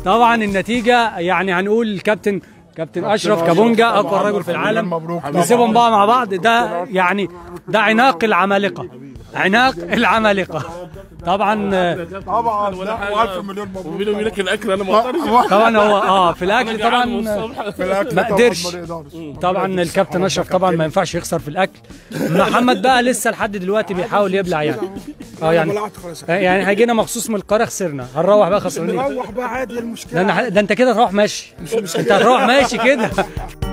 طبعا النتيجه يعني هنقول الكابتن كابتن اشرف كابونجا اقوى رجل في العالم مبروك. نسيبهم بقى مع بعض ده يعني ده عناق العمالقه عناق العمالقه طبعا آه، طبعا لا والف مليون مبروك وبيني وبينك الاكل انا ما اقدرش طبعا هو اه في الاكل أنا جعان طبعا والصبح. في الاكل ما طبعاً قدرش. ما نقدرش. طبعا الكابتن اشرف طبعا ما ينفعش يخسر في الاكل محمد بقى لسه لحد دلوقتي بيحاول يبلع يعني اه يعني بلعت خلاص يعني هيجينا مخصوص من القاهره خسرنا هنروح بقى خسرانين روح بقى عادي ده, المشكله أنا- ده انت كده تروح ماشي انت هتروح ماشي كده